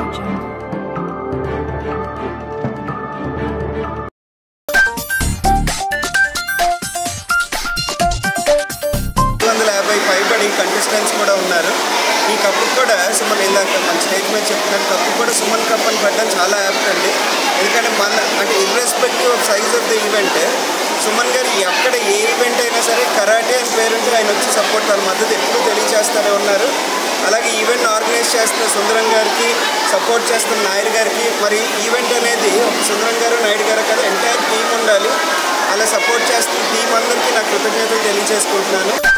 jungle. వందల యాభై పైబడి కంటెస్టెంట్స్ కూడా ఉన్నారు ఈ కప్పు కూడా సుమన్ ఇందాక మన స్టేజ్ మీద చెప్పినట్టు కప్పు కూడా సుమన్ కప్ అని పెట్టడం చాలా యాప్ట్ అండి ఎందుకంటే మన అంటే irrespective of size of the event Suman గారు ఎక్కడ ఏ ఈవెంట్ అయినా సరే కరాటే అని పేరుంటే ఆయన వచ్చి సపోర్ట్ వాళ్ళ మద్దతు ఎప్పుడూ తెలియజేస్తూనే ఉన్నారు అలాగే ఈవెంట్ ఆర్గనైజ్ చేస్తున్న సుందరం గారికి సపోర్ట్ చేస్తున్న నాయుడు గారికి మరి ఈవెంట్ అనేది ఒక సుందరం గారు నాయుడు గారు కదా ఎంటైర్ టీం ఉండాలి అలా సపోర్ట్ చేస్తున్న టీం అందరికీ నా కృతజ్ఞతలు తెలియజేసుకుంటున్నాను